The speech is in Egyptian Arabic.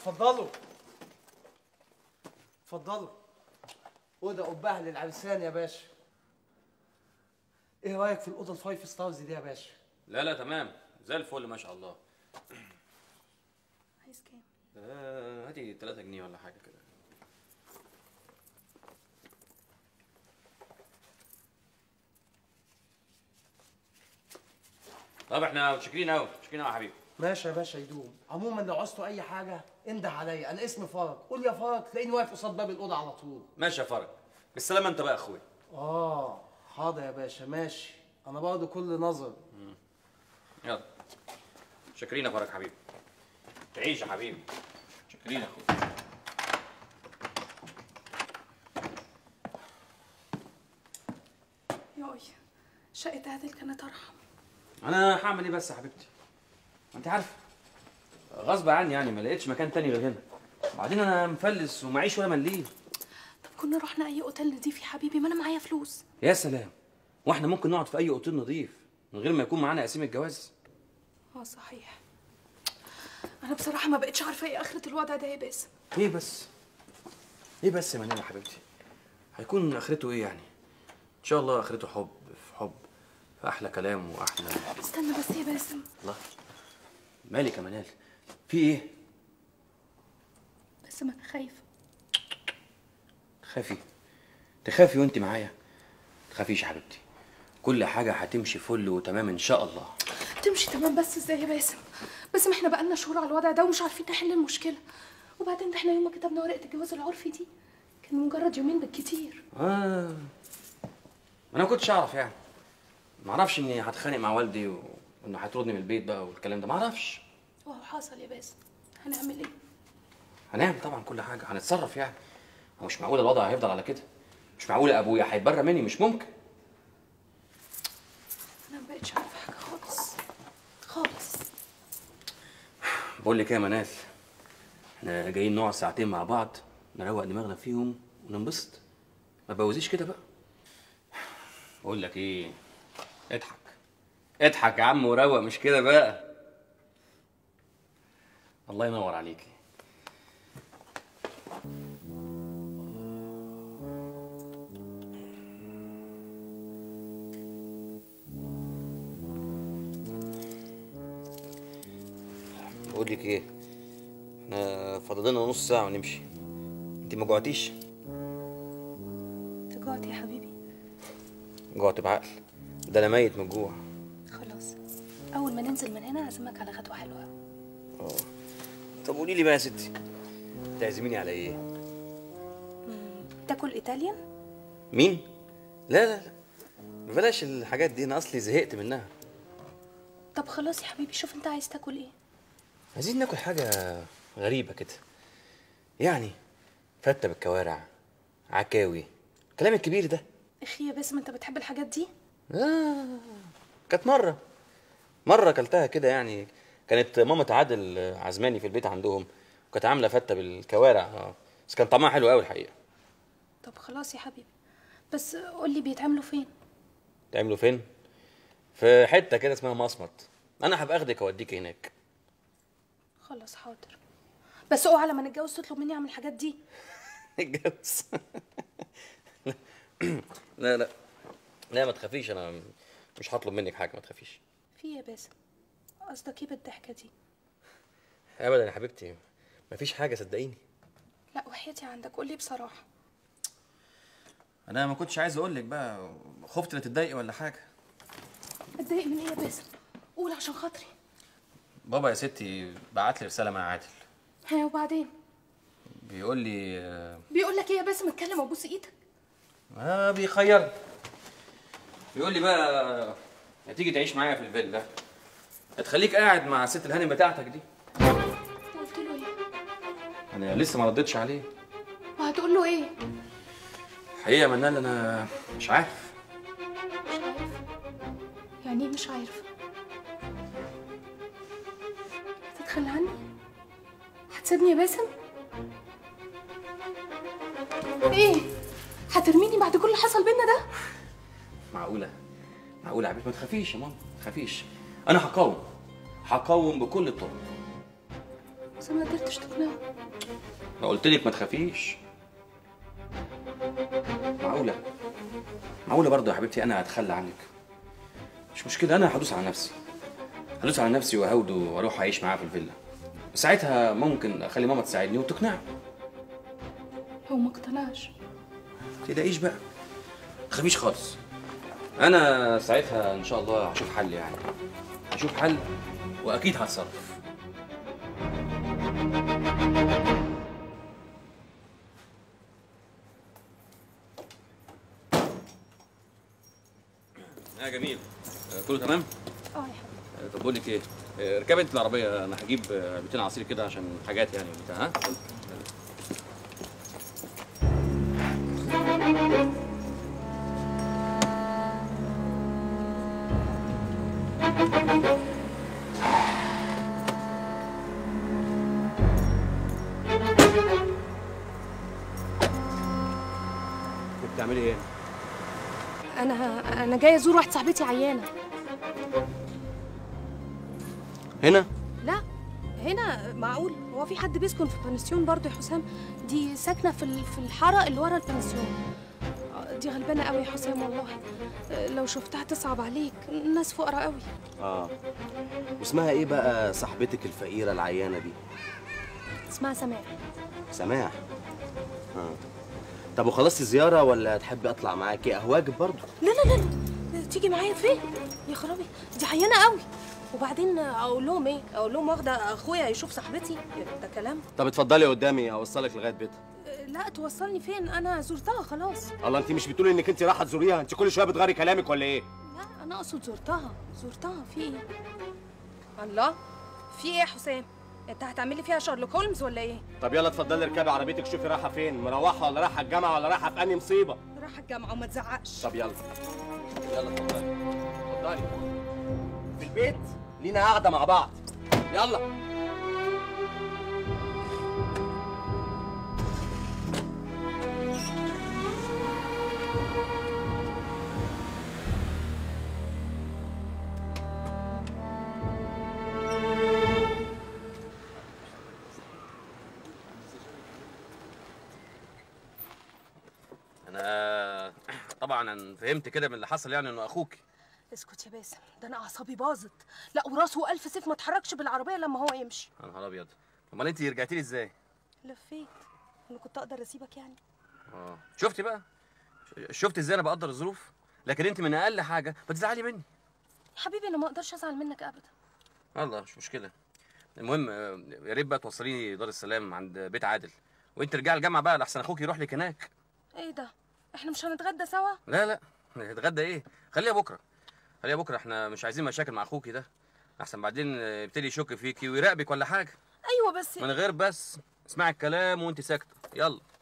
اتفضلوا اتفضلوا اوضه قبها للعرسان يا باشا ايه رايك في الاوضه الفايف ستارز دي يا باشا لا لا تمام زي الفل ما شاء الله عايز كام آه، هاتي 3 جنيه ولا حاجه كده طب احنا متشكرين قوي متشكرين قوي يا حبيبي ماشي يا باشا يدوم عموما لو عوزتوا اي حاجه انده عليا انا اسمي فرج قول يا فرج تلاقيني واقف قصاد باب الاوضه على طول ماشي يا فرج بالسلامه انت بقى يا اخويا اه حاضر يا باشا ماشي انا برضه كل نظر يلا شاكرين يا فرج حبيبي تعيش يا حبيبي شاكرين يا اخويا ياي شقة عادل كانت ارحم انا هعمل ايه بس يا حبيبتي ما انت عارفه غصب عني يعني ما لقيتش مكان تاني غير هنا وبعدين انا مفلس ومعيش ولا مليم طب كنا رحنا اي اوتيل نضيف يا حبيبي ما انا معايا فلوس يا سلام واحنا ممكن نقعد في اي اوتيل نظيف من غير ما يكون معانا قسيم الجواز اه صحيح انا بصراحة ما بقتش عارفة ايه اخرة الوضع ده يا باسم ايه بس ايه بس يا منال يا حبيبتي هيكون اخرته ايه يعني ان شاء الله اخرته حب في حب في احلى كلام واحلى استنى بس يا باسم الله مالك يا منال في ايه بس ما انا خايفة تخافي تخافي وانت معايا تخافيش يا حبيبتي كل حاجه هتمشي فل وتمام ان شاء الله تمشي تمام بس ازاي يا باسم باسم احنا بقالنا شهور على الوضع ده ومش عارفين نحل المشكلة وبعدين ده احنا يوم ما كتبنا ورقة الجواز العرفي دي كان مجرد يومين بالكتير اه انا ما كنتش اعرف يعني ما اعرفش اني هتخانق مع والدي و- وانه هيطردني من البيت بقى والكلام ده ما اعرفش وهو حصل يا باسم هنعمل ايه هنعمل طبعا كل حاجه هنتصرف يعني هو مش معقول الوضع هيفضل على كده مش معقول ابويا هيتبرى مني مش ممكن انا ما بقتش عارفة حاجة خالص خالص بقول لك ايه يا منال احنا جايين نقعد ساعتين مع بعض نروق دماغنا فيهم وننبسط ما تبوزيش كده بقى بقول لك ايه اضحك اضحك يا عم وروق مش كده بقى الله ينور عليكي بقول لك ايه احنا فاضل لنا نص ساعه ونمشي انت ما جوعتيش تجوعت يا حبيبي جوعت بعقل ده انا ميت من الجوع خلاص اول ما ننزل من هنا اعزمك على غدوه حلوه اه طب قولي لي بقى يا ستي تعزميني على ايه تاكل ايطاليان مين لا لا لا بلاش الحاجات دي انا اصلي زهقت منها طب خلاص يا حبيبي شوف انت عايز تاكل ايه عايزين ناكل حاجه غريبه كده يعني فته بالكوارع عكاوي الكلام الكبير ده اخي يا باسم انت بتحب الحاجات دي آه كانت مرة مرة أكلتها كده يعني كانت مامة عادل عزماني في البيت عندهم وكانت عاملة فتة بالكوارع اه بس كان طعمها حلو قوي الحقيقة طب خلاص يا حبيبي بس قول لي بيتعملوا فين تعملوا فين؟ في حتة كده اسمها مصمت أنا هبقى أخدك أوديك هناك خلاص حاضر بس اوعى لما نتجوز تطلب مني اعمل الحاجات دي نتجوز لا لا لا ما تخافيش أنا مش هطلب منك حاجة ما تخافيش في إيه يا باسم قصدك ايه بالضحكه دي أبدا يا حبيبتي مفيش حاجة صدقيني لا وحياتي عندك قول لي بصراحه أنا ما كنتش عايز أقول لك بقى خفت لا تتضايقي ولا حاجة اتضايق من ايه يا باسم قول عشان خاطري بابا يا ستي بعت لي رساله مع عادل ها وبعدين بيقول لي آه، بيقول لك ايه يا باسم اتكلم وابوس ايدك آه بيخيرني بيقول لي بقى هتيجي تعيش معايا في الفيلا هتخليك قاعد مع الست الهانم بتاعتك دي قلت له ايه انا لسه ما ردتش عليه وهتقول له ايه الحقيقه يا منال انا مش عارف مش عارف يعني ايه مش عارف هتتخلى عني هتسيبني يا باسم ايه هترميني بعد كل اللي حصل بينا ده معقوله معقوله يا حبيبتي ما تخافيش يا ماما ما تخافيش انا هقاوم هقاوم بكل الطرق حسام ما قدرتش تقنعه ما قلت لك ما تخافيش معقولة معقولة برضه يا حبيبتي أنا هتخلى عنك مش مشكلة أنا هدوس على نفسي هدوس على نفسي وهوده وأروح أعيش معاه في الفيلا ساعتها ممكن أخلي ماما تساعدني وتقنعه هو ما اقتنعش ما تقلقيش بقى ما تخافيش خالص أنا ساعتها إن شاء الله هشوف حل يعني هشوف حل وأكيد هتصرف يا جميل آه، كله تمام؟ اه يا حبيبي آه، طب بقول لك ايه آه، ركبي انت العربيه انا هجيب آه، علبتين عصير كده عشان حاجات يعني بتاع ها بتعملي ايه؟ انا انا جايه ازور واحده صاحبتي عيانه هنا؟ لا هنا معقول هو في حد بيسكن في بنسيون برضه يا حسام دي ساكنه في ال- في الحاره اللي ورا البنسيون آه، دي غلبانه قوي يا حسام والله آه، لو شفتها تصعب عليك الناس فقراء قوي اه واسمها ايه بقى صاحبتك الفقيره العيانه دي اسمها سماح سماح اه طب وخلصتي الزياره ولا تحبي اطلع معاكي اه واجب برضه لا لا لا لا تيجي معايا فين يا خرابي دي عيانه قوي وبعدين اقول لهم ايه اقول لهم واخده اخويا يشوف صاحبتي ده كلام طب اتفضلي قدامي اوصلك لغايه بيتها آه، لا توصلني فين انا زرتها خلاص الله انت مش بتقولي انك انت رايحه تزوريها انت كل شويه بتغيري كلامك ولا ايه لا انا اقصد زرتها زرتها في ايه الله في ايه يا حسام انت هتعملي فيها شارلوك هولمز ولا ايه طب يلا اتفضلي اركبي عربيتك شوفي رايحه فين مروحه ولا رايحه الجامعه ولا رايحه في انهي مصيبه راح الجامعه وما تزعقش طب يلا يلا اتفضلي اتفضلي في البيت لينا قاعده مع بعض يلا انا طبعا أنا فهمت كده من اللي حصل يعني انه اخوك اسكت يا باسم ده انا اعصابي باظت لا وراسه الف سيف ما اتحركش بالعربيه لما هو يمشي يا نهار ابيض امال انت رجعتي لي ازاي لفيت انا كنت اقدر اسيبك يعني اه شفتي بقى ش- شفتي ازاي انا بقدر الظروف لكن انت من اقل حاجه بتزعلي مني يا حبيبي انا ما اقدرش ازعل منك ابدا والله مش مشكله المهم آه، يا ريت بقى توصليني دار السلام عند بيت عادل وانت رجعي الجامعه بقى لحسن اخوك يروح لك هناك ايه ده احنا مش هنتغدى سوا لا لا نتغدى ايه خليها بكره خليها بكره احنا مش عايزين مشاكل مع اخوكي ده احسن بعدين آه، يبتدي يشك فيكي ويراقبك ولا حاجه ايوه بس من غير بس اسمعي الكلام وانت ساكته يلا